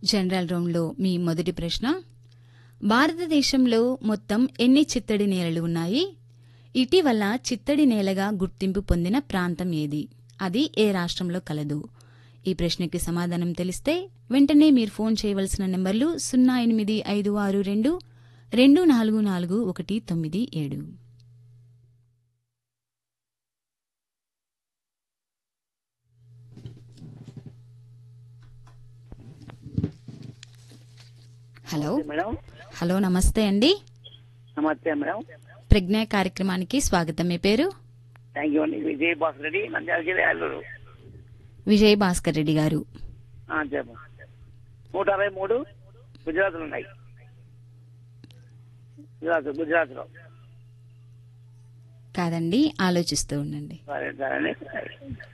general రౌండ్లో మీ మొదటి ప్రశ్న భారతదేశంలో మొత్తం ఎన్ని చిత్తడి నేలలు ఉన్నాయి ఇటీవల చిత్తడి నేలగా గుర్తింపు పొందిన ప్రాంతం ఏది అది ఏ రాష్ట్రంలో కలదు ఈ ప్రశ్నకి సమాధానం తెలిస్తే వెంటనే మీరు ఫోన్ చేయవలసిన నెంబర్లు సున్నా ఎనిమిది ఐదు ఆరు రెండు రెండు నాలుగు నాలుగు ఒకటి తొమ్మిది ఏడు హలో మేడం హలో నమస్తే అండి నమస్తే మేడం ప్రజ్ఞ కార్యక్రమానికి స్వాగతం మీ పేరు థ్యాంక్ యూ అండి విజయ్ బాస్ రెడ్డి నంద్యాల జిల్లా అల్లూరు విజయ్ భాస్కర్ రెడ్డి గారు ఆ, చెప్పు నూట అరవై మూడు గుజరాత్లు ఉన్నాయి గుజరాత్ గుజరాత్ లో కాదండి ఆలోచిస్తూ ఉండండి సరే సరే